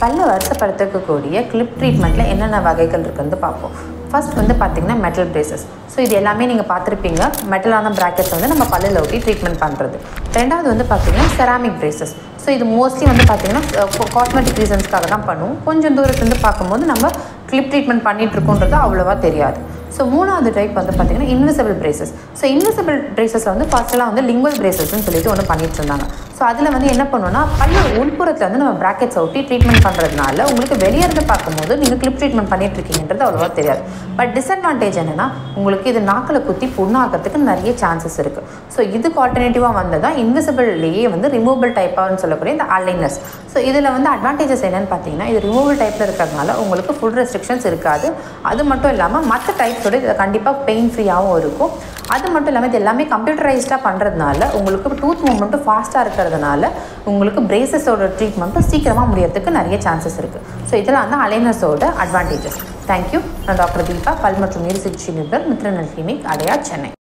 பல்ல வருஷப்படுத்தக்கூடிய கிளிப் ட்ரீட்மெண்ட்டில் என்னென்ன வகைகள் இருக்குன்னு பார்ப்போம் ஃபர்ஸ்ட் வந்து பார்த்தீங்கன்னா மெட்டல் பிரேசஸ் ஸோ இது எல்லாமே நீங்கள் பார்த்துருப்பீங்க மெட்டலான ப்ராக்கெட்ஸ் வந்து நம்ம பல்லில் ஒட்டி ட்ரீட்மெண்ட் பண்ணுறது ரெண்டாவது வந்து பார்த்தீங்கன்னா செராமிக் பிரேசஸ் ஸோ இது மோஸ்ட்லி வந்து பார்த்தீங்கன்னா காஸ்மெட்டிக் ரீசன்ஸ்க்காக தான் பண்ணுவோம் கொஞ்சம் தூரத்துலேருந்து பார்க்கும்போது நம்ம கிளிப் ட்ரீட்மெண்ட் பண்ணிட்டு இருக்கோன்றது அவ்வளோவா தெரியாது ஸோ மூணாவது டைப் வந்து பார்த்தீங்கன்னா இன்விசிபிள் பிரேசஸ் ஸோ இன்விசிபிள் பிரேசஸில் வந்து ஃபர்ஸ்ட்லாம் வந்து லிங்குவல் பிரேசஸ்னு சொல்லிட்டு ஒன்று பண்ணிட்டு இருந்தாங்க ஸோ அதில் வந்து என்ன பண்ணுவோம்னா பல்ல உள்புறத்தில் வந்து நம்ம ப்ராக்கெட்ஸ் ஒட்டி ட்ரீட்மெண்ட் பண்ணுறதுனால உங்களுக்கு வெளியே இருந்து பார்க்கும்போது நீங்கள் கிளிப் ட்ரீட்மெண்ட் பண்ணிட்டு இருக்கீங்கன்றது அவ்வளோவா தெரியாது பட் டிஸ்அட்வான்டேஜ் என்னன்னா உங்களுக்கு இது நாக்கில் குத்தி புண்ணாக்கிறதுக்கு நிறைய சான்சஸ் இருக்குது ஸோ இதுக்கு ஆல்டர்னேட்டிவாக வந்தது தான் இன்விசிபிள்லேயே வந்து ரிமூவபிள் டைப்பாகனு சொல்லக்கூடிய இந்த அலைனஸ் ஸோ இதில் வந்து அட்வான்டேஜஸ் என்னன்னு பார்த்தீங்கன்னா இது ரிமூவல் டைப்பில் இருக்கிறதுனால உங்களுக்கு ஃபுட் ரெஸ்ட்ரிக்ஷன்ஸ் இருக்காது அது மட்டும் இல்லாமல் மற்ற டைப்ஸோட இது கண்டிப்பாக பெயின் ஃப்ரீயாகவும் இருக்கும் அது மட்டும் இல்லாமல் இது எல்லாமே கம்ப்யூட்டரைஸ்டாக பண்ணுறதுனால உங்களுக்கு டூத் மூவ்மெண்ட்டும் ஃபாஸ்ட்டாக இருக்கிறதுனால உங்களுக்கு பிரேசஸோட ட்ரீட்மெண்ட்டும் சீக்கிரமாக முடியறதுக்கு நிறைய சான்சஸ் இருக்குது ஸோ இதெல்லாம் வந்து அலைனஸோட அட்வான்டேஜஸ் தேங்க்யூ நான் டாக்டர் தீபா பல் மற்றும் நீர் சிகிச்சை நிபுணர் மித்ரநல் கிளினிக் அடையார் சென்னை